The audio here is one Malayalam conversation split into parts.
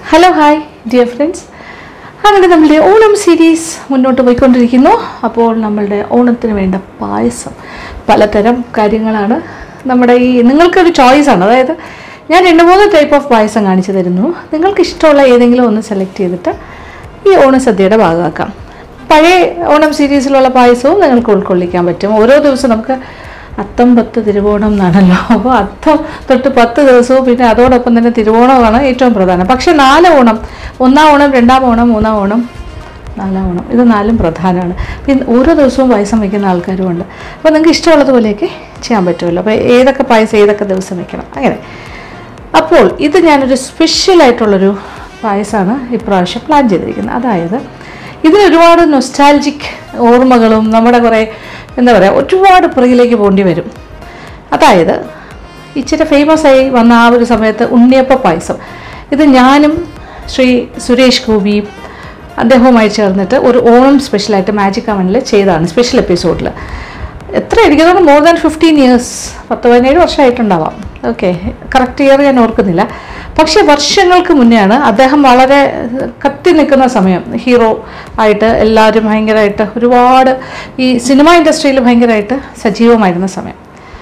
ഹലോ ഹായ് ഡിയർ ഫ്രണ്ട്സ് അങ്ങനെ നമ്മളുടെ ഓണം സീരീസ് മുന്നോട്ട് പോയിക്കൊണ്ടിരിക്കുന്നു അപ്പോൾ നമ്മളുടെ ഓണത്തിന് വേണ്ട പായസം പലതരം കാര്യങ്ങളാണ് നമ്മുടെ ഈ നിങ്ങൾക്കൊരു ചോയ്സാണ് അതായത് ഞാൻ രണ്ട് മൂന്ന് ടൈപ്പ് ഓഫ് പായസം കാണിച്ചു തരുന്നു നിങ്ങൾക്ക് ഇഷ്ടമുള്ള ഏതെങ്കിലും ഒന്ന് സെലക്ട് ചെയ്തിട്ട് ഈ ഓണസദ്യയുടെ ഭാഗമാക്കാം പഴയ ഓണം സീരീസിലുള്ള പായസവും നിങ്ങൾക്ക് ഉൾക്കൊള്ളിക്കാൻ പറ്റും ഓരോ ദിവസവും നമുക്ക് അത്തം പത്ത് തിരുവോണം എന്നാണല്ലോ അപ്പോൾ അത്തം തൊട്ട് പത്ത് ദിവസവും പിന്നെ അതോടൊപ്പം തന്നെ തിരുവോണമാണ് ഏറ്റവും പ്രധാനം പക്ഷേ നാല് ഓണം ഒന്നാം ഓണം രണ്ടാം ഓണം മൂന്നാം ഓണം നാലാം ഓണം ഇത് നാലും പ്രധാനമാണ് പിന്നെ ഓരോ ദിവസവും പായസം വയ്ക്കുന്ന ആൾക്കാരും ഉണ്ട് അപ്പോൾ നിങ്ങൾക്ക് ഇഷ്ടമുള്ളതുപോലെയൊക്കെ ചെയ്യാൻ പറ്റുമല്ലോ അപ്പോൾ ഏതൊക്കെ പായസം ഏതൊക്കെ ദിവസം വെക്കണം അങ്ങനെ അപ്പോൾ ഇത് ഞാനൊരു സ്പെഷ്യലായിട്ടുള്ളൊരു പായസമാണ് ഇപ്രാവശ്യം പ്ലാൻ ചെയ്തിരിക്കുന്നത് അതായത് ഇതിന് ഒരുപാട് നൊസ്റ്റാലജിക് ഓർമ്മകളും നമ്മുടെ കുറേ എന്താ പറയുക ഒരുപാട് പുറകിലേക്ക് പോകേണ്ടി വരും അതായത് ഇച്ചിരി ഫേമസ് ആയി വന്ന ആ ഒരു സമയത്ത് ഉണ്ണിയപ്പ പായസം ഇത് ഞാനും ശ്രീ സുരേഷ് ഗോപിയും അദ്ദേഹവുമായി ചേർന്നിട്ട് ഒരു ഓണം സ്പെഷ്യലായിട്ട് മാജിക് അവനിൽ ചെയ്തതാണ് സ്പെഷ്യൽ എപ്പിസോഡിൽ എത്ര എനിക്ക് തോന്നുന്നു മോർ ദാൻ ഫിഫ്റ്റീൻ ഇയേഴ്സ് പത്ത് പതിനേഴ് വർഷമായിട്ടുണ്ടാവാം ഓക്കെ കറക്റ്റ് ഇയർ ഞാൻ ഓർക്കുന്നില്ല പക്ഷേ വർഷങ്ങൾക്ക് മുന്നെയാണ് അദ്ദേഹം വളരെ കത്തി നിൽക്കുന്ന സമയം ഹീറോ ആയിട്ട് എല്ലാവരും ഭയങ്കരമായിട്ട് ഒരുപാട് ഈ സിനിമ ഇൻഡസ്ട്രിയിൽ ഭയങ്കരമായിട്ട് സജീവമായിരുന്ന സമയം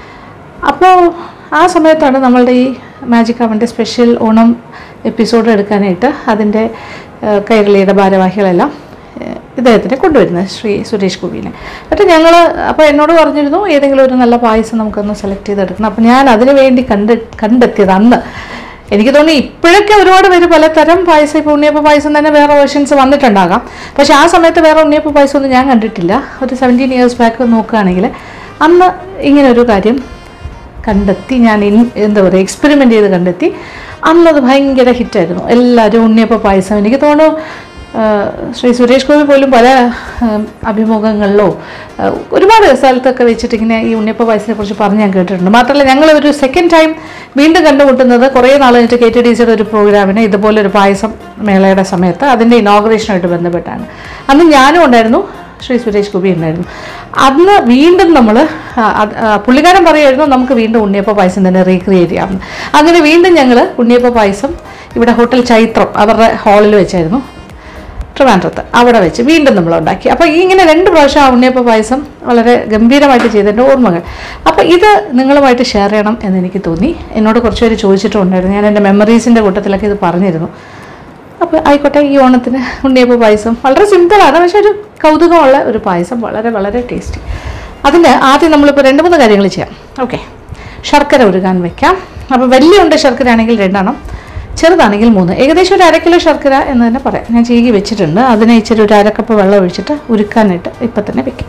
അപ്പോൾ ആ സമയത്താണ് നമ്മളുടെ ഈ മാജിക് അവൻ്റെ സ്പെഷ്യൽ ഓണം എപ്പിസോഡ് എടുക്കാനായിട്ട് അതിൻ്റെ ഏഹ്, കൈരളിയുടെ ഭാരവാഹികളെല്ലാം ഏഹ്, ഇദ്ദേഹത്തിനെ കൊണ്ടുവരുന്നത് ശ്രീ സുരേഷ് ഗോപിനെ എന്നിട്ട് ഞങ്ങൾ അപ്പോൾ എന്നോട് പറഞ്ഞിരുന്നു ഏതെങ്കിലും ഒരു നല്ല പായസം നമുക്കൊന്ന് സെലക്ട് ചെയ്തെടുക്കണം അപ്പോൾ ഞാൻ അതിന് വേണ്ടി കണ്ട് കണ്ടെത്തിയത് അന്ന് എനിക്ക് തോന്നി ഇപ്പോഴൊക്കെ ഒരുപാട് പേര് പലതരം പായസം ഇപ്പോൾ ഉണ്ണിയപ്പ പായസം തന്നെ വേറെ വേർഷൻസ് വന്നിട്ടുണ്ടാകാം പക്ഷേ ആ സമയത്ത് വേറെ ഉണ്ണിയപ്പ പായസം ഒന്നും ഞാൻ കണ്ടിട്ടില്ല ഒരു സെവൻറ്റീൻ ഇയേഴ്സ് ബാക്ക് നോക്കുകയാണെങ്കിൽ അന്ന് ഇങ്ങനൊരു കാര്യം കണ്ടെത്തി ഞാൻ ഇൻ എന്താ പറയുക എക്സ്പെരിമെൻ്റ് ചെയ്ത് കണ്ടെത്തി അന്നത് ഭയങ്കര ഹിറ്റായിരുന്നു എല്ലാവരും ഉണ്ണിയപ്പ പായസം എനിക്ക് തോന്നുന്നു ആ, ശ്രീ സുരേഷ് ഗോപി പോലും പല ആ, അഭിമുഖങ്ങളിലോ ആ, ഒരുപാട് സ്ഥലത്തൊക്കെ വെച്ചിട്ട് ഇങ്ങനെ ഈ ഉണ്ണിയപ്പ പായസത്തെ കുറിച്ച് പറഞ്ഞ് ഞാൻ കേട്ടിട്ടുണ്ട് മാത്രമല്ല ഞങ്ങൾ ഒരു സെക്കൻഡ് ടൈം വീണ്ടും കണ്ടുമുട്ടുന്നത് കുറേ നാൾ കഴിഞ്ഞിട്ട് കെ ടി ഡി സിയുടെ ഒരു പ്രോഗ്രാമിന് ഇതുപോലെ ഒരു പായസം മേളയുടെ സമയത്ത് അതിൻ്റെ ഇനോഗ്രേഷനായിട്ട് ബന്ധപ്പെട്ടാണ് അന്ന് ഞാനും ഉണ്ടായിരുന്നു ശ്രീ സുരേഷ് ഗോപി ഉണ്ടായിരുന്നു അന്ന് വീണ്ടും നമ്മൾ പുള്ളിക്കാരൻ പറയുമായിരുന്നു നമുക്ക് വീണ്ടും ഉണ്ണിയപ്പ പായസം തന്നെ റീക്രിയേറ്റ് ചെയ്യാമെന്ന് അങ്ങനെ വീണ്ടും ഞങ്ങൾ ഉണ്ണിയപ്പ പായസം ഇവിടെ ഹോട്ടൽ ചൈത്രം അവരുടെ ഹാളിൽ വെച്ചായിരുന്നു ട്രിവാൻഡ്രത്ത് അവിടെ വെച്ച് വീണ്ടും നമ്മൾ ഉണ്ടാക്കി അപ്പോൾ ഈ ഇങ്ങനെ രണ്ട് പ്രാവശ്യം ആ ഉണ്ണിയപ്പ പായസം വളരെ ഗംഭീരമായിട്ട് ചെയ്തതിൻ്റെ ഓർമ്മകൾ അപ്പോൾ ഇത് നിങ്ങളുമായിട്ട് ഷെയർ ചെയ്യണം എന്ന് എനിക്ക് തോന്നി എന്നോട് കുറച്ച് പേര് ചോദിച്ചിട്ടുണ്ടായിരുന്നു ഞാൻ എൻ്റെ മെമ്മറീസിൻ്റെ കൂട്ടത്തിലൊക്കെ ഇത് പറഞ്ഞിരുന്നു അപ്പോൾ ആയിക്കോട്ടെ ഈ ഓണത്തിന് ഉണ്ണിയപ്പ പായസം വളരെ സിമ്പിളാണ് പക്ഷേ ഒരു കൗതുകമുള്ള ഒരു പായസം വളരെ വളരെ ടേസ്റ്റി അതിന് ആദ്യം നമ്മളിപ്പോൾ രണ്ട് മൂന്ന് കാര്യങ്ങൾ ചെയ്യാം ഓക്കെ ശർക്കര ഉരുകാൻ വെക്കാം അപ്പോൾ വലിയ ഉണ്ട് ശർക്കര ആണെങ്കിൽ രണ്ടെണ്ണം ചെറുതാണെങ്കിൽ മൂന്ന് ഏകദേശം ഒരു അര കിലോ ശർക്കര എന്ന് തന്നെ പറയാം ഞാൻ ചീകി വെച്ചിട്ടുണ്ട് അതിനെ ഇച്ചിരി ഒരു അരക്കപ്പ് വെള്ളം ഒഴിച്ചിട്ട് ഉരുക്കാനായിട്ട് ഇപ്പം തന്നെ വെക്കാം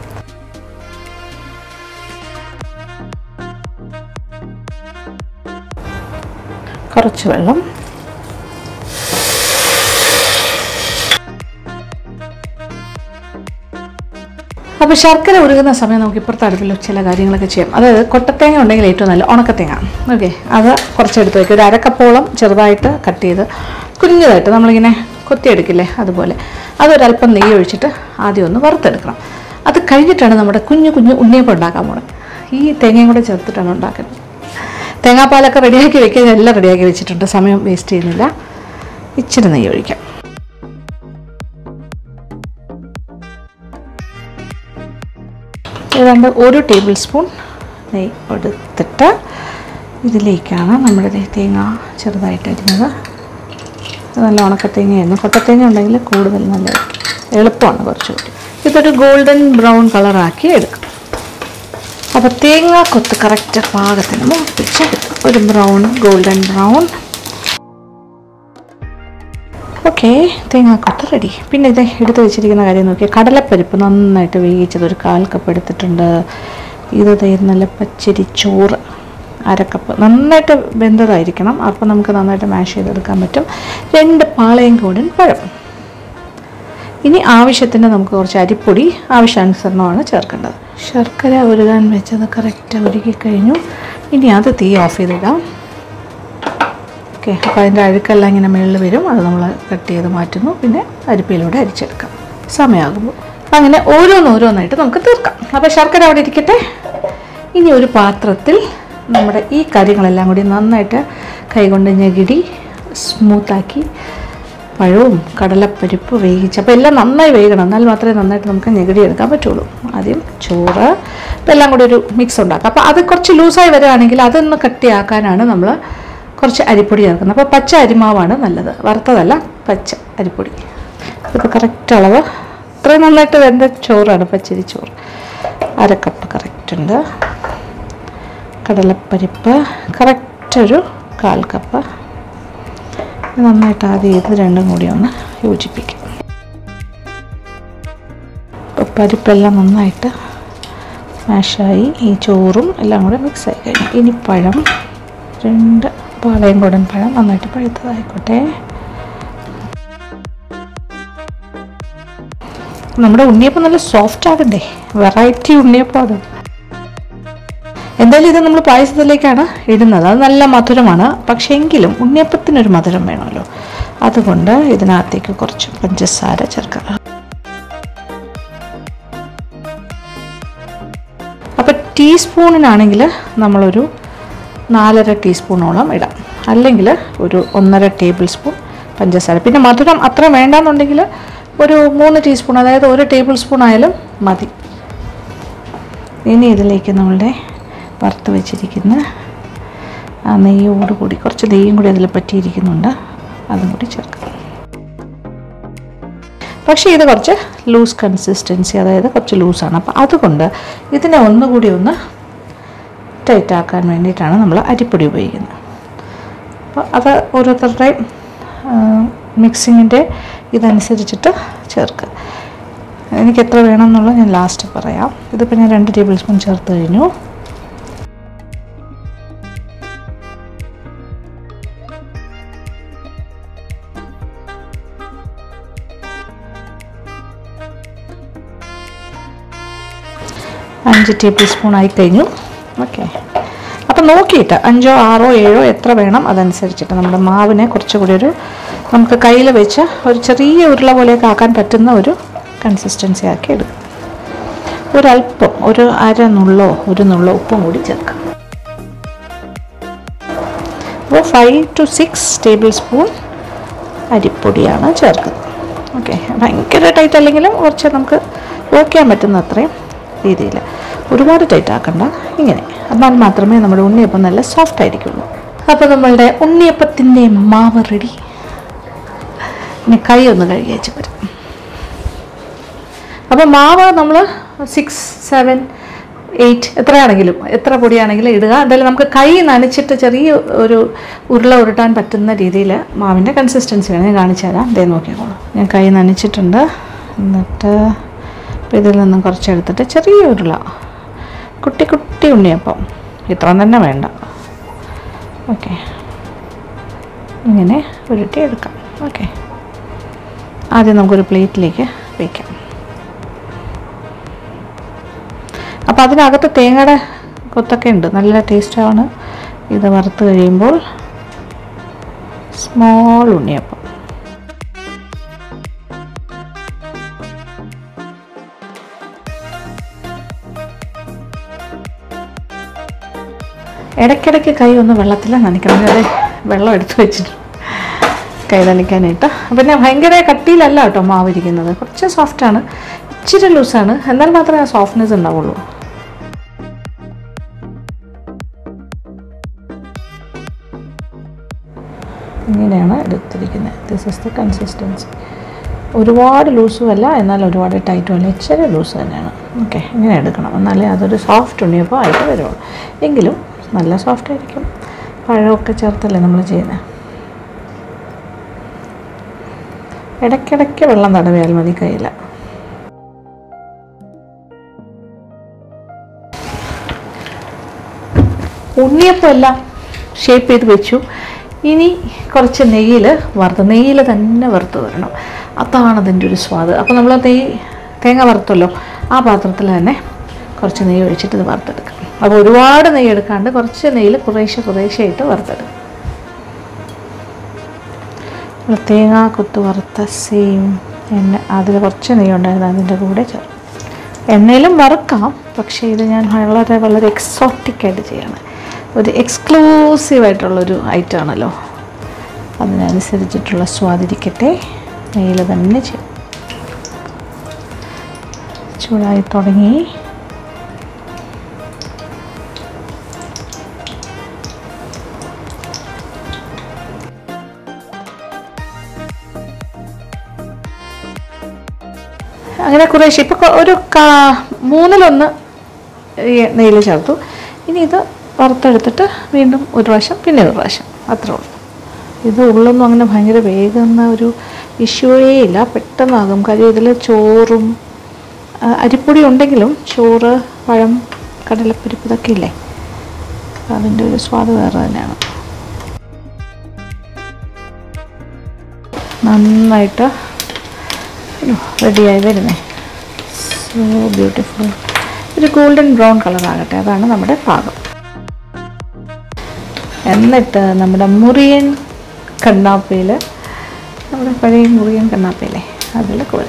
കുറച്ച് വെള്ളം അപ്പോൾ ശർക്കര ഉരുകുന്ന സമയം നമുക്ക് ഇപ്പുറത്തെ അടുപ്പിൽ ചില കാര്യങ്ങളൊക്കെ ചെയ്യാം അതായത് കൊട്ടത്തേങ്ങ ഉണ്ടെങ്കിൽ ഏറ്റവും നല്ല ഉണക്കത്തേങ്ങ ഓക്കെ അത് കുറച്ചെടുത്ത് വയ്ക്കും ഒരു അരക്കപ്പോളം ചെറുതായിട്ട് കട്ട് ചെയ്ത് കുഞ്ഞതായിട്ട് നമ്മളിങ്ങനെ കൊത്തിയെടുക്കില്ലേ അതുപോലെ അതൊരല്പം നെയ്യ് ഒഴിച്ചിട്ട് ആദ്യം ഒന്ന് വറുത്തെടുക്കണം അത് കഴിഞ്ഞിട്ടാണ് നമ്മുടെ കുഞ്ഞു കുഞ്ഞു ഉണ്ണിയപ്പം ഉണ്ടാക്കാൻ പോകുന്നത് ഈ തേങ്ങയും കൂടെ ചേർത്തിട്ടാണ് ഉണ്ടാക്കുന്നത് തേങ്ങാപ്പാലൊക്കെ റെഡിയാക്കി വെക്കാൻ എല്ലാം റെഡിയാക്കി വെച്ചിട്ടുണ്ട് സമയം വേസ്റ്റ് ചെയ്യുന്നില്ല ഇച്ചിരി നെയ്യ് ഒഴിക്കാം ഏതാണ്ട് ഒരു ടേബിൾ സ്പൂൺ നെയ്യ് എടുത്തിട്ട് ഇതിലേക്കാണ് നമ്മുടെ ദേ തേങ്ങ ചെറുതായിട്ട് അരിഞ്ഞത് ഇത് നല്ല ഉണക്കത്തേങ്ങയായിരുന്നു കൊട്ടത്തേങ്ങ ഉണ്ടെങ്കിൽ കൂടുതൽ നല്ല എളുപ്പമാണ് കുറച്ചുകൂടി ഇതൊരു ഗോൾഡൻ ബ്രൗൺ കളറാക്കി എടുക്കും അപ്പോൾ തേങ്ങ കൊത്ത് കറക്റ്റ് പാകത്തിന് മൂപ്പിച്ച് ഒരു ബ്രൗൺ ഗോൾഡൻ ബ്രൗൺ ഓക്കെ തേങ്ങാക്കൊത്ത് റെഡി പിന്നെ ഇത് എടുത്ത് വെച്ചിരിക്കുന്ന കാര്യം നോക്കിയാൽ കടലപ്പരിപ്പ് നന്നായിട്ട് വേവിച്ചത് ഒരു കാൽ കപ്പ് എടുത്തിട്ടുണ്ട് ഇത് ദേ നല്ല പച്ചരി ചോറ് അരക്കപ്പ് നന്നായിട്ട് വെന്തതായിരിക്കണം അപ്പോൾ നമുക്ക് നന്നായിട്ട് മാഷ് ചെയ്തെടുക്കാൻ പറ്റും രണ്ട് പാളയം കൂടൻ പഴം ഇനി ആവശ്യത്തിന് നമുക്ക് കുറച്ച് അരിപ്പൊടി ആവശ്യാനുസരണമാണ് ചേർക്കേണ്ടത് ശർക്കര ഉരുകാൻ വെച്ചത് കറക്റ്റ് ഉരുകി കഴിഞ്ഞു ഇനി അത് തീ ഓഫ് ചെയ്തിടാം ഓക്കെ അപ്പോൾ അതിൻ്റെ അഴുക്കെല്ലാം ഇങ്ങനെ മുകളിൽ വരും അത് നമ്മൾ കട്ട് ചെയ്ത് മാറ്റുന്നു പിന്നെ അരിപ്പയിലൂടെ അരിച്ചെടുക്കാം സമയമാകുമ്പോൾ അങ്ങനെ ഓരോന്നോരോന്നായിട്ട് നമുക്ക് തീർക്കാം അപ്പോൾ ശർക്കര അവിടെ ഇരിക്കട്ടെ ഇനി ഒരു പാത്രത്തിൽ നമ്മുടെ ഈ കാര്യങ്ങളെല്ലാം കൂടി നന്നായിട്ട് കൈകൊണ്ട് ഞെകിടി സ്മൂത്താക്കി പഴവും കടലപ്പരിപ്പ് വേവിച്ച് അപ്പോൾ എല്ലാം നന്നായി വേകണം എന്നാൽ മാത്രമേ നന്നായിട്ട് നമുക്ക് ഞെകടി എടുക്കാൻ പറ്റുള്ളൂ ആദ്യം ചോറ് ഇപ്പം എല്ലാം കൂടി ഒരു മിക്സ് ഉണ്ടാക്കാം അപ്പോൾ അത് കുറച്ച് ലൂസായി വരികയാണെങ്കിൽ അതൊന്ന് കട്ടിയാക്കാനാണ് നമ്മൾ കുറച്ച് അരിപ്പൊടി ചേർക്കുന്നത് അപ്പോൾ പച്ച അരിമാവാണ് നല്ലത് വറുത്തതല്ല പച്ച അരിപ്പൊടി ഇതിപ്പോൾ കറക്റ്റ് അളവ് ഇത്രയും നന്നായിട്ട് വെന്ത ചോറാണ് പച്ചരി ചോറ് അര കപ്പ് കറക്റ്റ് ഉണ്ട് കടലപ്പരിപ്പ് കറക്റ്റ് ഒരു കാൽ കപ്പ് നന്നായിട്ട് ആദ്യം ഇത് രണ്ടും കൂടി ഒന്ന് യോജിപ്പിക്കും ഇപ്പോൾ പരിപ്പെല്ലാം നന്നായിട്ട് മാഷായി ഈ ചോറും എല്ലാം കൂടെ മിക്സ് ആയി കഴിഞ്ഞു ഇനി പഴം രണ്ട് പാളയം കൂടൻ പഴം നന്നായിട്ട് പഴുത്തതായിക്കോട്ടെ നമ്മുടെ ഉണ്ണിയപ്പം നല്ല സോഫ്റ്റ് ആകണ്ടേ വെറൈറ്റി ഉണ്ണിയപ്പം അത് എന്തായാലും ഇത് നമ്മൾ പായസത്തിലേക്കാണ് ഇടുന്നത് അത് നല്ല മധുരമാണ് പക്ഷേ എങ്കിലും ഉണ്ണിയപ്പത്തിനൊരു മധുരം വേണമല്ലോ അതുകൊണ്ട് ഇതിനകത്തേക്ക് കുറച്ച് പഞ്ചസാര ചേർക്കാം അപ്പോൾ ടീസ്പൂണിനാണെങ്കിൽ നമ്മളൊരു നാലര ടീസ്പൂണോളം ഇടാം അല്ലെങ്കിൽ ഒരു ഒന്നര ടേബിൾ സ്പൂൺ പഞ്ചസാര പിന്നെ മധുരം അത്ര വേണ്ടാന്നുണ്ടെങ്കിൽ ഒരു മൂന്ന് ടീസ്പൂൺ അതായത് ഒരു ടേബിൾ സ്പൂൺ ആയാലും മതി ഇനി ഇതിലേക്ക് നമ്മളുടെ വറുത്ത് വെച്ചിരിക്കുന്ന ആ നെയ്യോട് കൂടി കുറച്ച് നെയ്യും കൂടി അതിൽ പറ്റിയിരിക്കുന്നുണ്ട് അതും കൂടി ചേർക്കാം പക്ഷേ ഇത് കുറച്ച് ലൂസ് കൺസിസ്റ്റൻസി അതായത് കുറച്ച് ലൂസാണ് അപ്പോൾ അതുകൊണ്ട് ഇതിനെ ഒന്നുകൂടി ഒന്ന് ടൈറ്റ് ആക്കാൻ വേണ്ടിയിട്ടാണ് നമ്മൾ അരിപ്പൊടി ഉപയോഗിക്കുന്നത് അപ്പോൾ അത് ഓരോരുത്തരുടെയും മിക്സിങ്ങിൻ്റെ ഇതനുസരിച്ചിട്ട് ചേർക്കുക എനിക്ക് എത്ര വേണം എന്നുള്ളത് ഞാൻ ലാസ്റ്റ് പറയാം ഇതിപ്പോൾ ഞാൻ രണ്ട് ടേബിൾ സ്പൂൺ ചേർത്ത് കഴിഞ്ഞു അഞ്ച് ടേബിൾ സ്പൂൺ ആയി കഴിഞ്ഞു ഓക്കെ അപ്പം നോക്കിയിട്ട് അഞ്ചോ ആറോ ഏഴോ എത്ര വേണം അതനുസരിച്ചിട്ട് നമ്മുടെ മാവിനെ കുറച്ചുകൂടി ഒരു നമുക്ക് കയ്യിൽ വെച്ച് ഒരു ചെറിയ ഉരുള പോലെയൊക്കെ ആക്കാൻ പറ്റുന്ന ഒരു കൺസിസ്റ്റൻസി ആക്കി എടുക്കും ഒരല്പം ഒരു അര നുള്ളോ ഒരു നുള്ളോ ഉപ്പും കൂടി ചേർക്കാം അപ്പോൾ five to six tablespoon അരിപ്പൊടിയാണ് ചേർക്കുന്നത് ഓക്കെ ഭയങ്കര ടൈറ്റ് അല്ലെങ്കിലും കുറച്ച് നമുക്ക് വർക്ക് ചെയ്യാൻ പറ്റുന്ന അത്രയും രീതിയിൽ ഒരുപാട് ടൈറ്റ് ആക്കണ്ട ഇങ്ങനെ എന്നാൽ മാത്രമേ നമ്മുടെ ഉണ്ണിയപ്പം നല്ല സോഫ്റ്റ് ആയിരിക്കുള്ളൂ അപ്പോൾ നമ്മളുടെ ഉണ്ണിയപ്പത്തിൻ്റെ മാവ് റെഡി ഇനി കൈ ഒന്ന് കഴുകി വെച്ച് വരാം അപ്പോൾ മാവ് നമ്മൾ സിക്സ് സെവൻ എയ്റ്റ് എത്രയാണെങ്കിലും എത്ര പൊടിയാണെങ്കിലും ഇടുക എന്തായാലും നമുക്ക് കൈ നനച്ചിട്ട് ചെറിയ ഒരു ഉരുള ഉരുട്ടാൻ പറ്റുന്ന രീതിയിൽ മാവിൻ്റെ കൺസിസ്റ്റൻസി വേണം ഞാൻ കാണിച്ചു തരാം ദേ നോക്കിക്കോളൂ ഞാൻ കൈ നനച്ചിട്ടുണ്ട് എന്നിട്ട് അപ്പോൾ ഇതിൽ നിന്നും കുറച്ചെടുത്തിട്ട് ചെറിയ ഉരുള കുട്ടി കുട്ടി ഉണ്ണിയപ്പം ഇത്ര തന്നെ വേണ്ട ഓക്കെ ഇങ്ങനെ ഉരുട്ടി എടുക്കാം ഓക്കെ ആദ്യം നമുക്കൊരു പ്ലേറ്റിലേക്ക് വയ്ക്കാം അപ്പോൾ അതിനകത്ത് തേങ്ങയുടെ കൊത്തൊക്കെ ഉണ്ട് നല്ല ടേസ്റ്റാണ് ഇത് വറുത്ത് കഴിയുമ്പോൾ സ്മോൾ ഉണ്ണിയപ്പം ഇടയ്ക്കിടയ്ക്ക് കൈ ഒന്ന് വെള്ളത്തിൽ നനയ്ക്കണം അതെ വെള്ളം എടുത്ത് വെച്ചിട്ട് കൈ നനയ്ക്കാനായിട്ട് പിന്നെ ഭയങ്കര കട്ടിയിലല്ല കേട്ടോ മാവ് ഇരിക്കുന്നത് കുറച്ച് സോഫ്റ്റാണ് ഇച്ചിരി ലൂസാണ് എന്നാൽ മാത്രമേ ആ സോഫ്റ്റ്നെസ് ഉണ്ടാവുള്ളൂ ഇങ്ങനെയാണ് എടുത്തിരിക്കുന്നത് ദിസ് ഇസ് ദ കൺസിസ്റ്റൻസി ഒരുപാട് ലൂസും അല്ല എന്നാൽ ഒരുപാട് ടൈറ്റും അല്ല ഇച്ചിരി ലൂസ് തന്നെയാണ് ഓക്കെ ഇങ്ങനെ എടുക്കണം എന്നാലേ അതൊരു സോഫ്റ്റ് ഉണ്ണിയപ്പോൾ ആയിട്ട് വരുള്ളൂ എങ്കിലും നല്ല സോഫ്റ്റ് ആയിരിക്കും പഴമൊക്കെ ചേർത്തല്ലേ നമ്മൾ ചെയ്യുന്നത് ഇടയ്ക്കിടയ്ക്ക് വെള്ളം തടവിയാൽ മതി കയ്യിൽ ഉണ്ണിയപ്പം എല്ലാം ഷേപ്പ് ചെയ്ത് വെച്ചു ഇനി കുറച്ച് നെയ്യിൽ വറുത്ത് നെയ്യിൽ തന്നെ വറുത്ത് വരണം അതാണ് അതിൻ്റെ ഒരു സ്വാദ് അപ്പോൾ നമ്മൾ നെയ്യ് തേങ്ങ വറുത്തല്ലോ ആ പാത്രത്തിൽ തന്നെ കുറച്ച് നെയ്യ് ഒഴിച്ചിട്ട് ഇത് വറുത്തെടുക്കാം അപ്പോൾ ഒരുപാട് നെയ്യ് എടുക്കാണ്ട് കുറച്ച് നെയ്യിൽ കുറേശ്ശെ കുറേശ്ശെ ആയിട്ട് വറുത്തെടുക്കും നമ്മൾ തേങ്ങ കൊത്ത് വറുത്ത സെയിം എണ്ണ അതിൽ കുറച്ച് നെയ്യ് ഉണ്ടായിരുന്നു അതിൻ്റെ കൂടെ ചേർക്കും എണ്ണയിലും വറുക്കാം പക്ഷേ ഇത് ഞാൻ വളരെ വളരെ എക്സോട്ടിക് ആയിട്ട് ചെയ്യണം ഒരു എക്സ്ക്ലൂസീവ് ആയിട്ടുള്ളൊരു ഐറ്റം ആണല്ലോ അതിനനുസരിച്ചിട്ടുള്ള സ്വാദിരിക്കട്ടെ നെയ്യിൽ തന്നെ ചെയ്യും ചൂടായി തുടങ്ങി അങ്ങനെ കുറേശ്ശെ ഇപ്പോൾ ഒരു കാ മൂന്നിലൊന്ന് നെയ്യിൽ ചേർത്തു ഇനി ഇത് വറുത്തെടുത്തിട്ട് വീണ്ടും ഒരു പ്രാവശ്യം പിന്നെ ഒരു പ്രാവശ്യം അത്രേ ഉള്ളൂ ഇത് ഉള്ളൊന്നും അങ്ങനെ ഭയങ്കര വേഗുന്ന ഒരു ഇഷ്യൂവേ ഇല്ല പെട്ടെന്നാകും കാര്യം ഇതിൽ ചോറും ആ, അരിപ്പൊടി ഉണ്ടെങ്കിലും ചോറ് പഴം കടലപ്പരിപ്പ് ഇതൊക്കെ ഇല്ലേ അതിൻ്റെ ഒരു സ്വാദ് വേറെ തന്നെയാണ് നന്നായിട്ട് റെഡിയായി വരുന്നേ സോ ബ്യൂട്ടിഫുൾ ഒരു ഗോൾഡൻ ബ്രൗൺ കളർ ആകട്ടെ അതാണ് നമ്മുടെ പാകം എന്നിട്ട് നമ്മുടെ മുറിയൻ കണ്ണാപ്പയിൽ നമ്മുടെ പഴയ മുറിയൻ കണ്ണാപ്പയില്ലേ അതിൽ കോര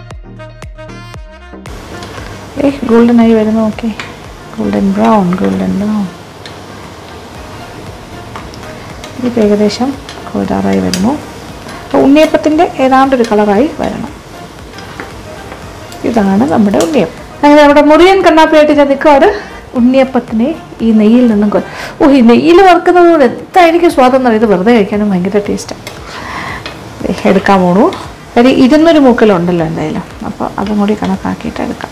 ഏ ഗോൾഡൻ ആയി വരുന്നു okay golden brown golden brown ഇത് ഏകദേശം കോരാറായി വരുന്നു അപ്പോൾ ഉണ്ണിയപ്പത്തിൻ്റെ ഏതാണ്ടൊരു കളറായി വരണം ഇതാണ് നമ്മുടെ ഉണ്ണിയപ്പം അങ്ങനെ നമ്മുടെ മുറിയൻ കണ്ണാപ്പിയായിട്ട് ഞാൻ നിൽക്കുവാണ് ഉണ്ണിയപ്പത്തിനെ ഈ നെയ്യിൽ നിന്നും കൊ- ഓ ഈ നെയ്യിൽ വറുക്കുന്നത് കൊണ്ട് എന്തായിരിക്കും സ്വാദം എന്നറിയത് വെറുതെ കഴിക്കാനും ഭയങ്കര ടേസ്റ്റാണ് എടുക്കാൻ പോണു കാര്യം ഇരുന്നൊരു മൂക്കലുണ്ടല്ലോ എന്തായാലും അപ്പോൾ അതും കൂടി കണക്കാക്കിയിട്ട് എടുക്കാം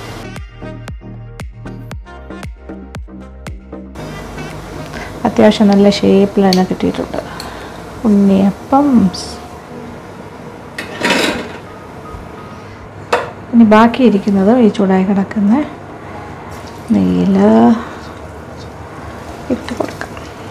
അത്യാവശ്യം നല്ല ഷേപ്പിൽ തന്നെ കിട്ടിയിട്ടുണ്ട് ഉണ്ണിയപ്പം ഇനി ബാക്കി ഇരിക്കുന്നത് ഈ ചൂടായി കിടക്കുന്ന നെയ്യിൽ ഇട്ട് കൊടുക്കാം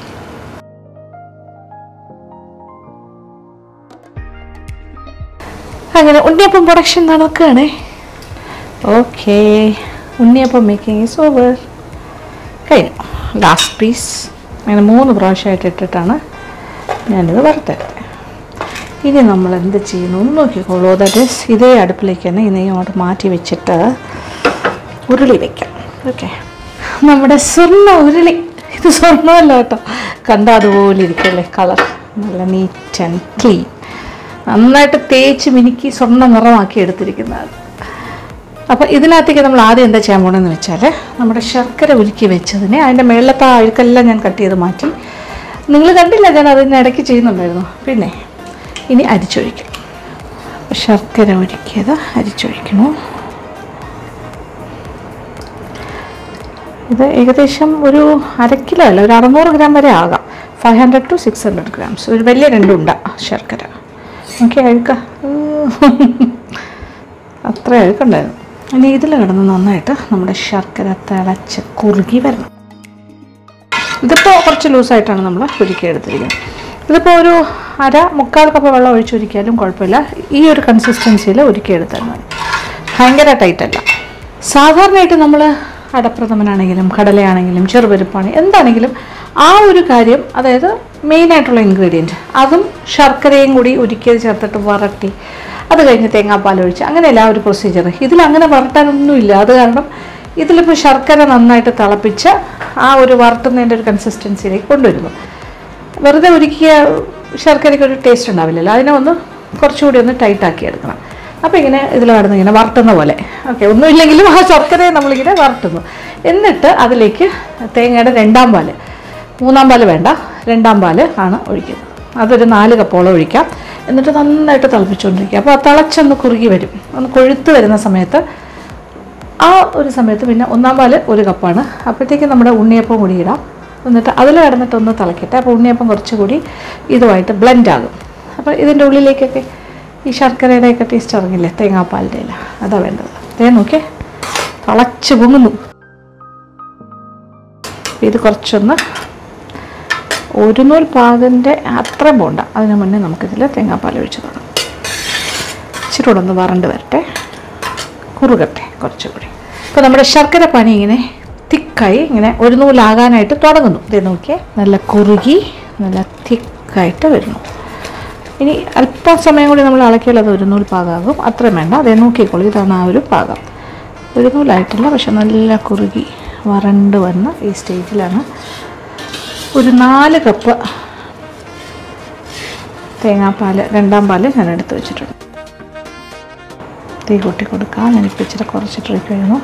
അങ്ങനെ ഉണ്ണിയപ്പം പ്രൊഡക്ഷൻ നടക്കുകയാണേ okay unniyappam making is over കഴിഞ്ഞു ലാസ്റ്റ് പീസ് അങ്ങനെ മൂന്ന് പ്രാവശ്യമായിട്ട് ഇട്ടിട്ടാണ് ഞാനിത് വറുത്തെടുത്തത് ഇനി നമ്മൾ എന്ത് ചെയ്യുന്നു ഒന്ന് നോക്കിക്കോളൂ ദാറ്റ് ഈസ് ഇതേ അടുപ്പിലേക്ക് തന്നെ ഈ നെയ്യ് അങ്ങോട്ട് മാറ്റി വെച്ചിട്ട് ഉരുളി വെക്കാം ഓക്കെ നമ്മുടെ സ്വർണ്ണ ഉരുളി ഇത് സ്വർണ്ണമല്ല കേട്ടോ കണ്ട അതുപോലെ ഇരിക്കല്ലേ കളർ നല്ല നീറ്റ് ആൻഡ് ക്ലീൻ നന്നായിട്ട് തേച്ച് മിനുക്കി സ്വർണ്ണ നിറമാക്കി എടുത്തിരിക്കുന്നതാണ് അപ്പോൾ ഇതിനകത്തേക്ക് നമ്മൾ ആദ്യം എന്താ ചെയ്യാൻ പോകണമെന്ന് വെച്ചാൽ നമ്മുടെ ശർക്കര ഉരുക്കി വെച്ചതിനെ അതിൻ്റെ മേളത്തെ ആ അഴുക്കെല്ലാം ഞാൻ കട്ട് ചെയ്ത് മാറ്റി നിങ്ങൾ കണ്ടില്ല ഞാൻ അതിന് ഇടയ്ക്ക് ചെയ്യുന്നുണ്ടായിരുന്നു പിന്നെ ഇനി അരിച്ചൊഴിക്കും ശർക്കര ഉരുക്കിയത് അരിച്ചൊഴിക്കണു ഇത് ഏകദേശം ഒരു അര കിലോ അല്ല ഒരു അറുന്നൂറ് ഗ്രാം വരെ ആകാം five hundred to six hundred grams ഒരു വലിയ രണ്ടുണ്ട ശർക്കര ഓക്കെ അഴുക്ക അത്ര അഴുക്കുണ്ടായിരുന്നു ഇനി ഇതിൽ കിടന്ന് നന്നായിട്ട് നമ്മുടെ ശർക്കര തിളച്ച് കുറുകി വരണം ഇതിപ്പോൾ കുറച്ച് ലൂസായിട്ടാണ് നമ്മൾ ഉരുക്കി എടുത്തിരിക്കുന്നത് ഇതിപ്പോൾ ഒരു അര മുക്കാൽ കപ്പ് വെള്ളം ഒഴിച്ചൊരുക്കിയാലും കുഴപ്പമില്ല ഈ ഒരു കൺസിസ്റ്റൻസിയിൽ ഒരുക്കിയെടുത്താൽ മതി ഭയങ്കര ടൈറ്റല്ല സാധാരണയായിട്ട് നമ്മൾ അടപ്രഥമനാണെങ്കിലും കടലയാണെങ്കിലും ചെറുപരിപ്പാണെങ്കിലും എന്താണെങ്കിലും ആ ഒരു കാര്യം അതായത് മെയിനായിട്ടുള്ള ഇൻഗ്രീഡിയൻറ്റ് അതും ശർക്കരയും കൂടി ഉരുക്കിയത് ചേർത്തിട്ട് വരട്ടി അത് കഴിഞ്ഞ് തേങ്ങാപ്പാൽ ഒഴിച്ച് അങ്ങനെയല്ല ആ ഒരു പ്രൊസീജിയർ ഇതിൽ അങ്ങനെ വരട്ടാനൊന്നുമില്ല അത് കാരണം ഇതിലിപ്പോൾ ശർക്കര നന്നായിട്ട് തിളപ്പിച്ച് ആ ഒരു വറുട്ടുന്നതിൻ്റെ ഒരു കൺസിസ്റ്റൻസിയിലേക്ക് കൊണ്ടുവരുന്നു വെറുതെ ഉരുക്കിയ ശർക്കരയ്ക്ക് ഒരു ടേസ്റ്റ് ഉണ്ടാവില്ലല്ലോ അതിനെ ഒന്ന് കുറച്ചുകൂടി ഒന്ന് ടൈറ്റാക്കി എടുക്കണം അപ്പോൾ ഇങ്ങനെ ഇതിൽ കടന്ന് ഇങ്ങനെ വറുട്ടുന്ന പോലെ ഓക്കെ ഒന്നുമില്ലെങ്കിലും ആ ശർക്കരയെ നമ്മളിങ്ങനെ വറുട്ടുന്നു എന്നിട്ട് അതിലേക്ക് തേങ്ങയുടെ രണ്ടാം പാല് മൂന്നാം പാല് വേണ്ട രണ്ടാം പാല് ആണ് ഒഴിക്കുന്നത് അതൊരു നാല് കപ്പോളം ഒഴിക്കാം എന്നിട്ട് നന്നായിട്ട് തിളപ്പിച്ചുകൊണ്ടിരിക്കുക അപ്പോൾ ആ തിളച്ചൊന്ന് കുറുകി വരും ഒന്ന് കൊഴുത്ത് വരുന്ന സമയത്ത് ആ ഒരു സമയത്ത് പിന്നെ ഒന്നാം പാല് ഒരു കപ്പാണ് അപ്പോഴത്തേക്ക് നമ്മുടെ ഉണ്ണിയപ്പം കൂടി ഇടാം എന്നിട്ട് അതിൽ കിടന്നിട്ട് ഒന്ന് തിളക്കട്ടെ അപ്പോൾ ഉണ്ണിയപ്പം കുറച്ചുകൂടി ഇതുമായിട്ട് ബ്ലെൻഡ് ആകും അപ്പോൾ ഇതിൻ്റെ ഉള്ളിലേക്കൊക്കെ ഈ ശർക്കരയുടെയൊക്കെ ടേസ്റ്റ് ഇറങ്ങില്ലേ തേങ്ങാപ്പാലിൻ്റെ ഇല അതാ വേണ്ടത് അതേ നോക്കിയേ തിളച്ച് പൊങ്ങുന്നു ഇത് കുറച്ചൊന്ന് ഒരു നൂൽ പാകിൻ്റെ അത്ര പോണ്ട അതിന് മുന്നേ നമുക്കിതിൽ തേങ്ങാപ്പാൽ ഒഴിച്ച് തുടങ്ങാം ഇച്ചിരി കൂടെ ഒന്ന് വറണ്ട് വരട്ടെ കുറുകട്ടെ കുറച്ചുകൂടി ഇപ്പോൾ നമ്മുടെ ശർക്കര പനി ഇങ്ങനെ തിക്കായി ഇങ്ങനെ ഒരു നൂലാകാനായിട്ട് തുടങ്ങുന്നു ഇത് നോക്കിയേ നല്ല കുറുകി നല്ല തിക്കായിട്ട് വരുന്നു ഇനി അല്പം സമയം കൂടി നമ്മൾ ഇളക്കിയാൽ അത് ഒരു നൂൽ പാകാകും അത്രയും വേണ്ട അതേ നോക്കിക്കോളൂ ഇതാണ് ആ ഒരു പാകം ഒരു നൂലായിട്ടില്ല പക്ഷെ നല്ല കുറുകി വരണ്ട് വന്ന് ഈ സ്റ്റേജിലാണ് ഒരു നാല് കപ്പ് തേങ്ങാപ്പാൽ രണ്ടാം പാല് ഞാൻ എടുത്ത് വെച്ചിട്ടുണ്ട് തീ കൂട്ടി കൊടുക്കാം ഞാനിപ്പോൾ ഇച്ചിരി കുറച്ചിട്ട് വയ്ക്കുന്നു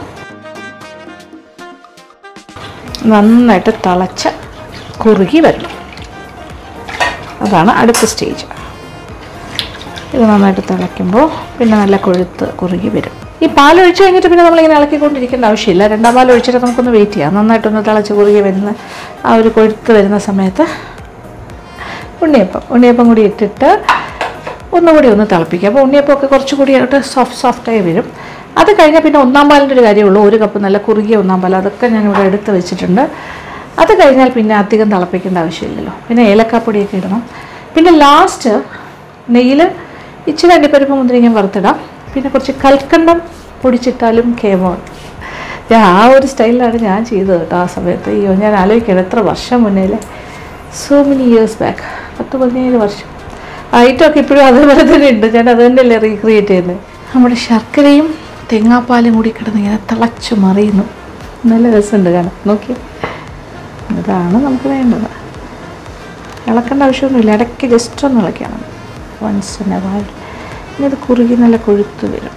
നന്നായിട്ട് തിളച്ച് കുറുകി വരണം അതാണ് അടുത്ത സ്റ്റേജ് ഇത് നന്നായിട്ട് തിളയ്ക്കുമ്പോൾ പിന്നെ നല്ല കൊഴുത്ത് കുറുകി വരും ഈ പാൽ ഒഴിച്ച് കഴിഞ്ഞിട്ട് പിന്നെ നമ്മളിങ്ങനെ ഇളക്കിക്കൊണ്ടിരിക്കേണ്ട ആവശ്യമില്ല രണ്ടാം പാൽ ഒഴിച്ചിട്ട് നമുക്കൊന്ന് വെയിറ്റ് ചെയ്യാം നന്നായിട്ടൊന്ന് തിളച്ച് കുറുകി വരുന്ന ആ ഒരു കൊഴുത്ത് വരുന്ന സമയത്ത് ഉണ്ണിയപ്പം ഉണ്ണിയപ്പം കൂടി ഇട്ടിട്ട് ഒന്നുകൂടി ഒന്ന് തിളപ്പിക്കുക അപ്പോൾ ഉണ്ണിയപ്പമൊക്കെ കുറച്ചുകൂടി ആയിട്ട് സോഫ്റ്റ് സോഫ്റ്റായി വരും അത് കഴിഞ്ഞാൽ പിന്നെ ഒന്നാം പാലിൻ്റെ ഒരു കാര്യമുള്ളൂ ഒരു കപ്പ് നല്ല കുറുകിയ ഒന്നാം പാൽ അതൊക്കെ ഞാനിവിടെ എടുത്ത് വെച്ചിട്ടുണ്ട് അത് കഴിഞ്ഞാൽ പിന്നെ അധികം തിളപ്പിക്കേണ്ട ആവശ്യമില്ലല്ലോ പിന്നെ ഏലക്കാപ്പൊടിയൊക്കെ ഇടണം പിന്നെ ലാസ്റ്റ് നെയ്യിൽ ഇച്ചിരി അണ്ടിപ്പരിപ്പ് മുന്തിരിങ്ങ വറുത്തിടാം പിന്നെ കുറച്ച് കൽക്കണ്ടം പൊടിച്ചിട്ടാലും കേമോ ഞാൻ ആ ഒരു സ്റ്റൈലിലാണ് ഞാൻ ചെയ്തത് കേട്ടോ ആ സമയത്ത് അയ്യോ ഞാൻ ആലോചിക്കണം എത്ര വർഷം മുന്നേലെ സോ മെനി ഇയേഴ്സ് ബാക്ക് പത്ത് പതിനേഴ് വർഷം ഐറ്റമൊക്കെ ഇപ്പോഴും അതേപോലെ തന്നെ ഉണ്ട് ഞാൻ അത് തന്നെയല്ലേ റീക്രിയേറ്റ് ചെയ്യുന്നത് നമ്മുടെ ശർക്കരയും തേങ്ങാപ്പാലും കൂടി കിടന്ന് ഇങ്ങനെ തിളച്ചു മറിയുന്നു നല്ല രസമുണ്ട് കാണാൻ നോക്കി ഇതാണ് നമുക്ക് വേണ്ടത് ഇളക്കേണ്ട ആവശ്യമൊന്നുമില്ല ഇടയ്ക്ക് ജസ്റ്റ് ഒന്ന് ഇളക്കിയാൽ മതി വൺസ് ഇൻ എ വൈൽ ഇനി ഇത് കുറുകി നല്ല കൊഴുത്ത് വരും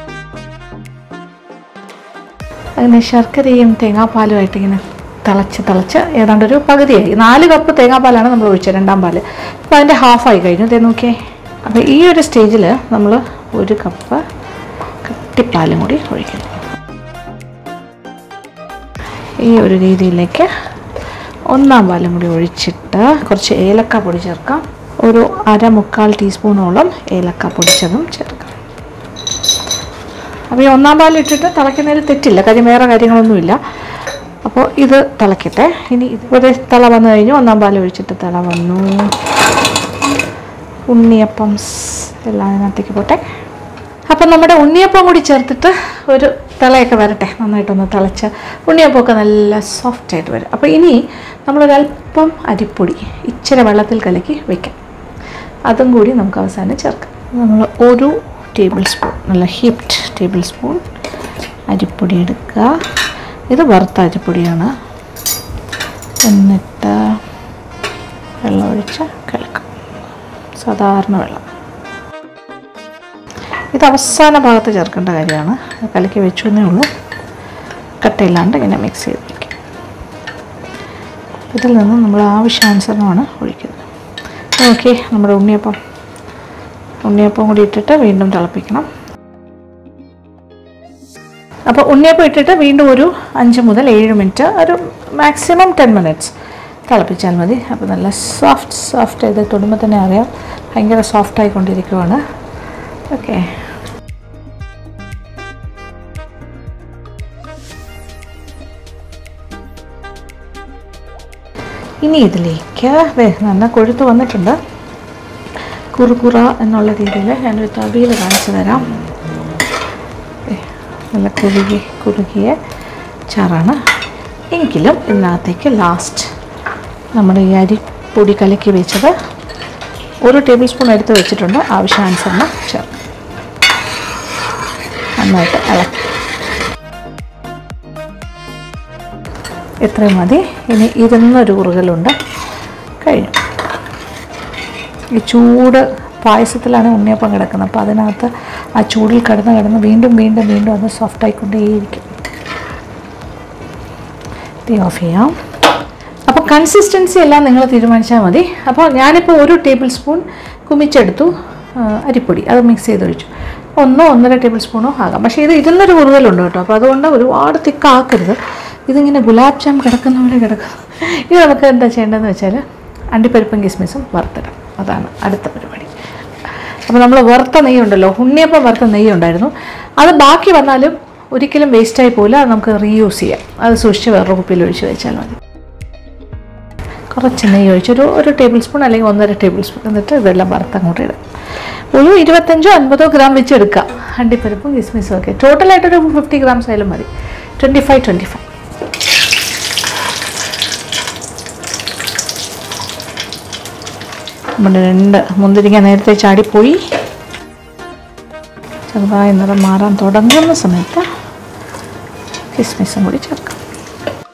അങ്ങനെ ശർക്കരയും തേങ്ങാപ്പാലുമായിട്ട് ഇങ്ങനെ തിളച്ച് തിളച്ച് ഏതാണ്ട് ഒരു പകുതിയായി നാല് കപ്പ് തേങ്ങാപ്പാലാണ് നമ്മൾ ഒഴിച്ചത് രണ്ടാം പാല് അപ്പോൾ അതിൻ്റെ ഹാഫായി കഴിഞ്ഞു ഇതേ നോക്കിയേ അപ്പോൾ ഈ ഒരു സ്റ്റേജിൽ നമ്മൾ ഒരു കപ്പ് കട്ടിപ്പാലും കൂടി ഒഴിക്കണം ഈ ഒരു രീതിയിലേക്ക് ഒന്നാം പാലും കൂടി ഒഴിച്ചിട്ട് കുറച്ച് ഏലക്ക പൊടി ചേർക്കാം ഒരു അര മുക്കാൽ ടീസ്പൂണോളം ഏലക്ക പൊടിച്ചതും ചേർക്കാം അപ്പോൾ ഈ ഒന്നാം പാൽ ഇട്ടിട്ട് തിളയ്ക്കുന്നതിൽ തെറ്റില്ല കാര്യം വേറെ കാര്യങ്ങളൊന്നുമില്ല അപ്പോൾ ഇത് തിളയ്ക്കട്ടെ ഇനി ഇതുപോലെ തിള വന്നു കഴിഞ്ഞു ഒന്നാം പാൽ ഒഴിച്ചിട്ട് തിള വന്നു ഉണ്ണിയപ്പം സ് എല്ലാം അതിനകത്തേക്ക് പോട്ടെ അപ്പം നമ്മുടെ ഉണ്ണിയപ്പം കൂടി ചേർത്തിട്ട് ഒരു തിളയൊക്കെ വരട്ടെ നന്നായിട്ടൊന്ന് തിളച്ച് ഉണ്ണിയപ്പമൊക്കെ നല്ല സോഫ്റ്റ് ആയിട്ട് വരും അപ്പോൾ ഇനി നമ്മളൊരല്പം അരിപ്പൊടി ഇച്ചിരി വെള്ളത്തിൽ കലക്കി വെക്കാം അതും കൂടി നമുക്ക് അവസാനം ചേർക്കാം നമ്മൾ ഒരു ടേബിൾ സ്പൂൺ നല്ല ഹിപ്റ്റ് ടേബിൾ സ്പൂൺ അരിപ്പൊടി എടുക്കുക ഇത് വറുത്ത അരിപ്പൊടിയാണ് എന്നിട്ട് വെള്ളം ഒഴിച്ച് കിളക്കാം സാധാരണ വെള്ളം ഇത് അവസാന ഭാഗത്ത് ചേർക്കേണ്ട കാര്യമാണ് കലക്കി വെച്ചു എന്നേ ഉള്ളൂ കട്ടയില്ലാണ്ട് ഇങ്ങനെ മിക്സ് ചെയ്ത് വയ്ക്കും ഇതിൽ നിന്ന് നമ്മൾ ആവശ്യാനുസരണമാണ് ഒഴിക്കുന്നത് ഓക്കെ നമ്മുടെ ഉണ്ണിയപ്പം ഉണ്ണിയപ്പം കൂടി ഇട്ടിട്ട് വീണ്ടും തിളപ്പിക്കണം അപ്പോൾ ഉണ്ണിയപ്പം ഇട്ടിട്ട് വീണ്ടും ഒരു അഞ്ച് മുതൽ ഏഴ് മിനിറ്റ് ഒരു മാക്സിമം ടെൻ മിനിറ്റ്സ് തിളപ്പിച്ചാൽ മതി അപ്പോൾ നല്ല സോഫ്റ്റ് സോഫ്റ്റ് ഇത് തൊടുമ്പോൾ തന്നെ അറിയാം ഭയങ്കര സോഫ്റ്റ് ആയിക്കൊണ്ടിരിക്കുവാണ് ഓക്കെ ഇനി ഇതിലേക്ക് ദേ നല്ല കൊഴുത്ത് വന്നിട്ടുണ്ട് കുറുകുറ എന്നുള്ള രീതിയിൽ ഞാനൊരു തവിയിൽ കാണിച്ചു തരാം ദേ, നല്ല കുറുകി കുറുകിയ ചാറാണ് എങ്കിലും ഇതിനകത്തേക്ക് ലാസ്റ്റ് നമ്മുടെ ഈ അരിപ്പൊടി കലക്കി വെച്ചത് ഒരു ടേബിൾ സ്പൂൺ എടുത്ത് വെച്ചിട്ടുണ്ട് ആവശ്യാനുസരണം ചേർക്കും നന്നായിട്ട് ഇളക്കി ഇത്രയും മതി ഇനി ഇരുന്നൊരു കുറുകലുണ്ട് കഴിഞ്ഞു ഈ ചൂട് പായസത്തിലാണ് ഉണ്ണിയപ്പം കിടക്കുന്നത് അപ്പോൾ അതിനകത്ത് ആ ചൂടിൽ കിടന്ന് കിടന്ന് വീണ്ടും വീണ്ടും വീണ്ടും അത് സോഫ്റ്റ് ആയിക്കൊണ്ടേയിരിക്കും തീ ഓഫ് ചെയ്യാം അപ്പോൾ കൺസിസ്റ്റൻസി എല്ലാം നിങ്ങൾ തീരുമാനിച്ചാൽ മതി അപ്പോൾ ഞാനിപ്പോൾ ഒരു ടേബിൾ സ്പൂൺ കുമിച്ചെടുത്തു ആ, അരിപ്പൊടി അത് മിക്സ് ചെയ്തൊഴിച്ചു ഒന്നോ ഒന്നര ടേബിൾ സ്പൂണോ ആകാം പക്ഷേ ഇത് ഇരുന്നൊരു കുറുകലുണ്ട് കേട്ടോ അപ്പോൾ അതുകൊണ്ട് ഒരുപാട് തിക്കാക്കരുത് ഇതിങ്ങനെ ഗുലാബ് ജാം കിടക്കുന്ന പോലെ കിടക്കും ഇത് നമുക്ക് എന്താ ചെയ്യേണ്ടതെന്ന് വെച്ചാൽ അണ്ടിപ്പരിപ്പും കിസ്മിസും വറുത്തിടാം അതാണ് അടുത്ത പരിപാടി അപ്പോൾ നമ്മൾ വറുത്ത നെയ്യ് ഉണ്ടല്ലോ ഉണ്ണിയപ്പം വറുത്ത നെയ്യ് ഉണ്ടായിരുന്നു അത് ബാക്കി വന്നാലും ഒരിക്കലും വേസ്റ്റായി പോകില്ല അത് നമുക്ക് റീയൂസ് ചെയ്യാം അത് സൂക്ഷിച്ച് വേറൊരു കുപ്പിയിൽ ഒഴിച്ച് വെച്ചാൽ മതി കുറച്ച് നെയ്യ് ഒഴിച്ച് ഒരു ഒരു ടേബിൾ സ്പൂൺ അല്ലെങ്കിൽ ഒന്നര ടേബിൾ സ്പൂൺ എന്നിട്ട് ഇതെല്ലാം വറുത്ത് അങ്ങോട്ട് ഇടുക ഒരു ഇരുപത്തഞ്ചോ അൻപതോ ഗ്രാം വെച്ച് എടുക്കുക അണ്ടിപ്പരിപ്പും കിസ്മിസും ഒക്കെ ടോട്ടലായിട്ടൊരു ഫിഫ്റ്റി ഗ്രാംസ് ആയാലും മതി ട്വൻറ്റി ഫൈവ് ട്വൻറ്റി ഫൈവ് നമ്മുടെ രണ്ട് മുന്തിരിങ്ങ നേരത്തെ ചാടിപ്പോയി ചെറുതായി നിറം മാറാൻ തുടങ്ങുന്ന സമയത്ത് കിസ്മിസും കൂടി ചേർക്കാം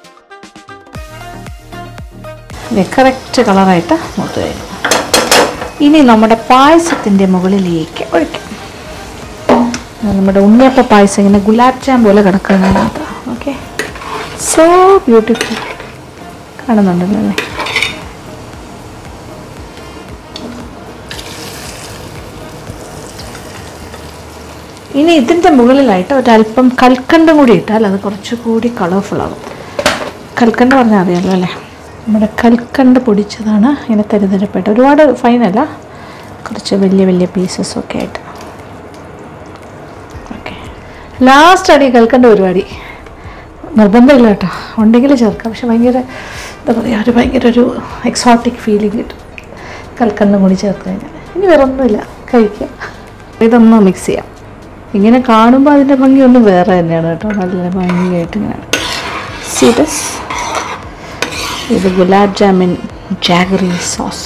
ഇത് കറക്റ്റ് കളറായിട്ട് മൂത്ത് കഴിഞ്ഞു ഇനി നമ്മുടെ പായസത്തിൻ്റെ മുകളിലേക്ക് ഒഴിക്കാം ഇത് നമ്മുടെ ഉണ്ണിയപ്പ പായസം ഇങ്ങനെ ഗുലാബ് ജാം പോലെ കിടക്കുന്നതിനകത്ത് ഓക്കെ സോ ബ്യൂട്ടിഫുൾ കാണുന്നുണ്ടല്ലോ അല്ലേ ഇനി ഇതിൻ്റെ മുകളിലായിട്ട് ഒരല്പം കൽക്കണ്ടം കൂടി ഇട്ടാൽ അത് കുറച്ചുകൂടി കളർഫുൾ ആകും കൽക്കണ്ട പറഞ്ഞാൽ അറിയാമല്ലോ അല്ലേ നമ്മുടെ കൽക്കണ്ട് പൊടിച്ചതാണ് ഇങ്ങനെ തരുതരപ്പെട്ട ഒരുപാട് ഫൈനല്ല കുറച്ച് വലിയ വലിയ പീസസ് ഒക്കെ ആയിട്ട് ഓക്കെ ലാസ്റ്റ് അടി കൽക്കണ്ട പരിപാടി നിർബന്ധമില്ല കേട്ടോ ഉണ്ടെങ്കിൽ ചേർക്കാം പക്ഷെ ഭയങ്കര എന്താ പറയുക ഒരു ഭയങ്കര ഒരു എക്സോട്ടിക് ഫീലിംഗ് കിട്ടും കൽക്കണ്ടും കൂടി ചേർത്ത് കഴിഞ്ഞാൽ ഇനി വേറെ ഒന്നുമില്ല കഴിക്കുക ഇതൊന്ന് മിക്സ് ചെയ്യാം ഇങ്ങനെ കാണുമ്പോൾ അതിൻ്റെ ഭംഗി ഒന്നും വേറെ തന്നെയാണ് കേട്ടോ നല്ല ഭംഗിയായിട്ട് ഇങ്ങനെ സീഡസ് ഇത് ഗുലാബ് ജാമിൻ ജാഗറി സോസ്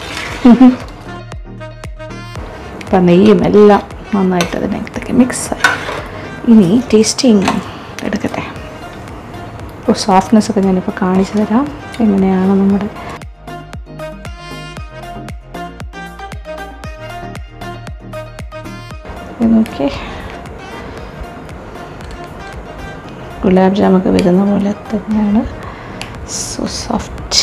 അപ്പം നെയ്യും എല്ലാം നന്നായിട്ട് അതിനകത്തേക്ക് മിക്സായി ഇനി ടേസ്റ്റിങ് എടുക്കട്ടെ ഇപ്പോൾ സോഫ്റ്റ്നെസ് ഒക്കെ ഞാനിപ്പോൾ കാണിച്ചു തരാം എങ്ങനെയാണ് നമ്മുടെ നോക്കി ഗുലാബ് ജാമൊക്കെ വരുന്ന പോലെ തന്നെയാണ് സോ സോഫ്റ്റ്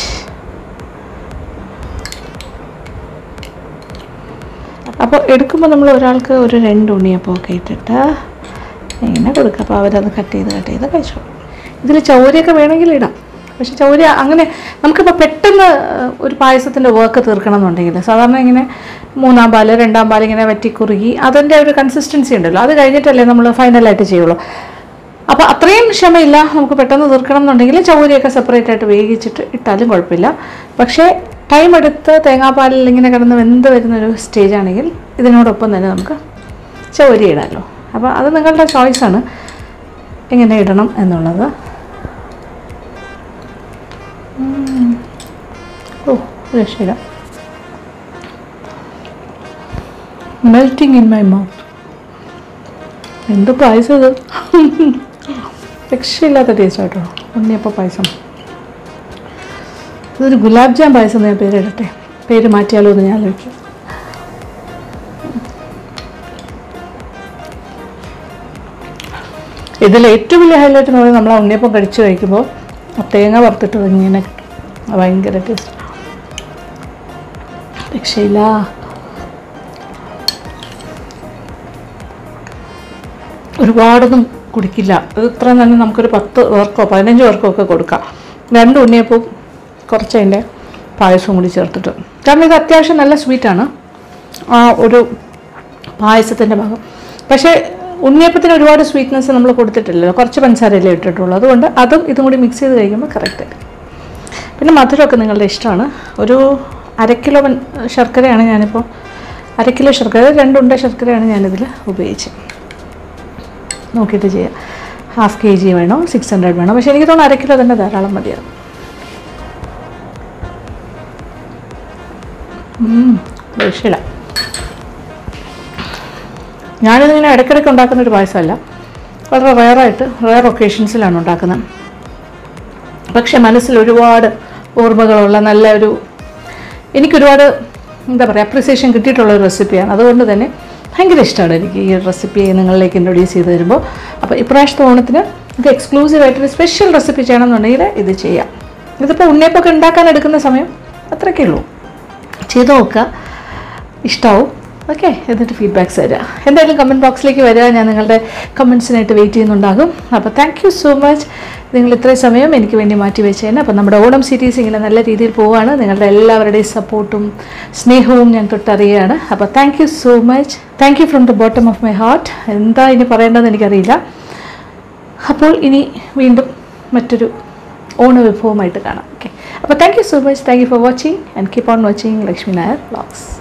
അപ്പോൾ എടുക്കുമ്പോൾ നമ്മൾ ഒരാൾക്ക് ഒരു രണ്ട് ഉണ്ണിയപ്പമൊക്കെ ഇട്ടിട്ട് ഇങ്ങനെ കൊടുക്കുക അപ്പോൾ അവരത് കട്ട് ചെയ്ത് കട്ട് ചെയ്ത് കഴിച്ചോളും ഇതിൽ ചൗരിയൊക്കെ വേണമെങ്കിൽ ഇടാം പക്ഷെ ചൗരി അങ്ങനെ നമുക്കിപ്പോൾ പെട്ടെന്ന് ഒരു പായസത്തിൻ്റെ വർക്ക് തീർക്കണം എന്നുണ്ടെങ്കിൽ സാധാരണ ഇങ്ങനെ മൂന്നാം പാല് രണ്ടാം പാല് ഇങ്ങനെ വറ്റി കുറുകി അതിൻ്റെ ഒരു കൺസിസ്റ്റൻസി ഉണ്ടല്ലോ അത് കഴിഞ്ഞിട്ടല്ലേ നമ്മൾ ഫൈനലായിട്ട് ചെയ്യുള്ളൂ അപ്പോൾ അത്രയും ക്ഷമയില്ല നമുക്ക് പെട്ടെന്ന് തീർക്കണം എന്നുണ്ടെങ്കിൽ ചൗരിയൊക്കെ സെപ്പറേറ്റ് ആയിട്ട് വേവിച്ചിട്ട് ഇട്ടാലും കുഴപ്പമില്ല പക്ഷേ ടൈം എടുത്ത് തേങ്ങാപ്പാലിൽ ഇങ്ങനെ കിടന്ന് വെന്ത് വരുന്നൊരു സ്റ്റേജ് ആണെങ്കിൽ ഇതിനോടൊപ്പം തന്നെ നമുക്ക് ചൗരി ഇടാമല്ലോ അപ്പോൾ അത് നിങ്ങളുടെ ചോയ്സാണ് എങ്ങനെ ഇടണം എന്നുള്ളത് ഉം. ഓ രക്ഷയില്ല മെൽറ്റിംഗ് ഇൻ മൈ മൗത്ത് എന്ത് പായസം ഇത് രക്ഷയില്ലാത്ത ടേസ്റ്റ് കേട്ടോ ഉണ്ണിയപ്പ പായസം ഇതൊരു ഗുലാബ് ജാം പായസം എന്ന് ഞാൻ പേരിടട്ടെ പേര് മാറ്റിയാലോ എന്ന് ഞാൻ ആലോചിക്കും ഇതിൽ ഏറ്റവും വലിയ ഹൈലൈറ്റ് എന്ന് പറയുന്നത് നമ്മൾ ആ ഉണ്ണിയപ്പം കഴിച്ച് കഴിക്കുമ്പോൾ ആ തേങ്ങ വറുത്തിട്ട് ഇങ്ങനെ കിട്ടും അത് ഭയങ്കര ടേസ്റ്റ് രക്ഷയില്ല ഒരുപാടൊന്നും കുടിക്കില്ല ഇത് ഇത്രയും തന്നെ നമുക്കൊരു പത്ത് പേർക്കോ പതിനഞ്ച് പേർക്കോ ഒക്കെ കൊടുക്കാം രണ്ട് ഉണ്ണിയപ്പവും കുറച്ച് അതിൻ്റെ പായസവും കൂടി ചേർത്തിട്ട് കാരണം ഇത് അത്യാവശ്യം നല്ല സ്വീറ്റാണ് ആ ഒരു പായസത്തിൻ്റെ ഭാഗം പക്ഷേ ഉണ്ണിയപ്പത്തിന് ഒരുപാട് സ്വീറ്റ്നെസ് നമ്മൾ കൊടുത്തിട്ടില്ലല്ലോ കുറച്ച് പഞ്ചസാരയല്ലേ ഇട്ടിട്ടുള്ളൂ അതുകൊണ്ട് അതും ഇതും കൂടി മിക്സ് ചെയ്ത് കഴിക്കുമ്പോൾ കറക്റ്റ് പിന്നെ മധുരമൊക്കെ നിങ്ങളുടെ ഇഷ്ടമാണ് ഒരു അര കിലോ പൻ- ശർക്കരയാണ് ഞാനിപ്പോൾ അര കിലോ ശർക്കര രണ്ടുണ്ട ശർക്കരയാണ് ഞാനിതിൽ ഉപയോഗിച്ചത് നോക്കിയിട്ട് ചെയ്യാം ഹാഫ് കെ ജി വേണോ സിക്സ് ഹൺഡ്രഡ് വേണോ പക്ഷേ എനിക്ക് തോന്നുന്നു അര കിലോ തന്നെ ധാരാളം മതിയാകും രക്ഷയില്ല ഞാനിതിങ്ങനെ ഇടയ്ക്കിടയ്ക്ക് ഉണ്ടാക്കുന്ന ഒരു പായസമല്ല വളരെ റയറായിട്ട് റയർ ഒക്കേഷൻസിലാണ് ഉണ്ടാക്കുന്നത് പക്ഷെ മനസ്സിൽ ഒരുപാട് ഓർമ്മകളുള്ള നല്ല ഒരു എനിക്കൊരുപാട് എന്താ പറയുക അപ്രിസിയേഷൻ കിട്ടിയിട്ടുള്ള ഒരു റെസിപ്പിയാണ് അതുകൊണ്ട് തന്നെ ഭയങ്കര ഇഷ്ടമാണ് എനിക്ക് ഈ റെസിപ്പി നിങ്ങളിലേക്ക് ഇൻട്രൊഡ്യൂസ് ചെയ്ത് തരുമ്പോൾ അപ്പോൾ ഇപ്രാവശ്യത്തെ ഓണത്തിന് ഇത് എക്സ്ക്ലൂസീവായിട്ടൊരു സ്പെഷ്യൽ റെസിപ്പി ചെയ്യണമെന്നുണ്ടെങ്കിൽ ഇത് ചെയ്യാം ഇതിപ്പോൾ ഉണ്ണിയപ്പൊക്കെ ഉണ്ടാക്കാൻ എടുക്കുന്ന സമയം അത്രയ്ക്കേ ഉള്ളൂ ചെയ്ത് നോക്കുക ഇഷ്ടമാവും ഓക്കെ എന്നിട്ട് ഫീഡ്ബാക്ക്സ് തരിക എന്തായാലും കമൻറ്റ് ബോക്സിലേക്ക് വരിക ഞാൻ നിങ്ങളുടെ കമൻസിനായിട്ട് വെയിറ്റ് ചെയ്യുന്നുണ്ടാകും അപ്പോൾ താങ്ക് യു സോ മച്ച് നിങ്ങൾ ഇത്രയും സമയം എനിക്ക് വേണ്ടി മാറ്റി വെച്ചതിന് അപ്പോൾ നമ്മുടെ ഓണം സീരീസ് ഇങ്ങനെ നല്ല രീതിയിൽ പോവുകയാണ് നിങ്ങളുടെ എല്ലാവരുടെയും സപ്പോർട്ടും സ്നേഹവും ഞാൻ തൊട്ടറിയുകയാണ് അപ്പോൾ thank you so much thank you from the bottom of my heart എന്താ ഇനി പറയേണ്ടതെന്ന് എനിക്കറിയില്ല അപ്പോൾ ഇനി വീണ്ടും മറ്റൊരു ഓണവിഭവമായിട്ട് കാണാം ഓക്കെ അപ്പോൾ thank you so much thank you for watching and keep on watching Lakshmi Nair vlogs